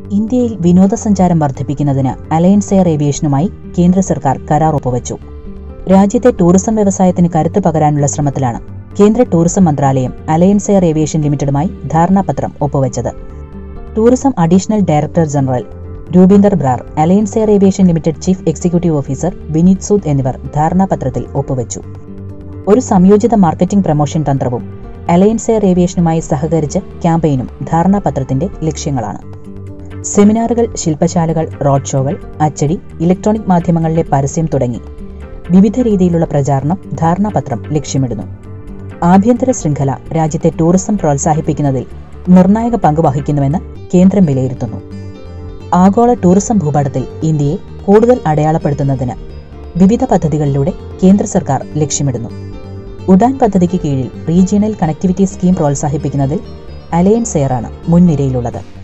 ഇന്ത്യയിൽ വിനോദസഞ്ചാരം വർദ്ധിപ്പിക്കുന്നതിന് അലയൻസ് എയർ ഏവിയേഷനുമായി കേന്ദ്ര സർക്കാർ കരാർ ഒപ്പുവച്ചു രാജ്യത്തെ ടൂറിസം വ്യവസായത്തിന് കരുത്ത് പകരാനുള്ള ശ്രമത്തിലാണ് കേന്ദ്ര ടൂറിസം മന്ത്രാലയം അലയൻസ് എയർ ഏവിയേഷൻ ലിമിറ്റഡുമായി ധാരണാപത്രം ഒപ്പുവച്ചത് tourism additional director general Rupinder Brar Alliance Air Aviation Limited chief executive officer Vineet Sood എന്നിവർ ധാരണാപത്രത്തിൽ ഒപ്പുവച്ചു ഒരു സംയോജിത മാർക്കറ്റിംഗ് പ്രമോഷൻ തന്ത്രവും അലയൻസ് എയർ ഏവിയേഷനുമായി സഹകരിച്ച് ക്യാമ്പയിനും ധാരണാപത്രത്തിന്റെ ലക്ഷ്യങ്ങളാണ് സെമിനാറുകൾ ശില്പശാലകൾ റോഡ് ഷോകൾ അച്ചടി ഇലക്ട്രോണിക് മാധ്യമങ്ങളിലെ പരസ്യം തുടങ്ങി വിവിധ രീതിയിലുള്ള പ്രചാരണം ധാരണാപത്രം ലക്ഷ്യമിടുന്നു ആഭ്യന്തര ശൃംഖല രാജ്യത്തെ ടൂറിസം പ്രോത്സാഹിപ്പിക്കുന്നതിൽ നിർണായക പങ്ക് വഹിക്കുന്നുവെന്ന് കേന്ദ്രം വിലയിരുത്തുന്നു ആഗോള ടൂറിസം ഭൂപടത്തിൽ ഇന്ത്യയെ കൂടുതൽ അടയാളപ്പെടുത്തുന്നതിന് വിവിധ പദ്ധതികളിലൂടെ കേന്ദ്ര സർക്കാർ ലക്ഷ്യമിടുന്നു ഉഡാൻ പദ്ധതിക്ക് കീഴിൽ റീജിയണൽ കണക്ടിവിറ്റി സ്കീം പ്രോത്സാഹിപ്പിക്കുന്നതിൽ അലയൻസ് എയറാണ് മുൻനിരയിലുള്ളത്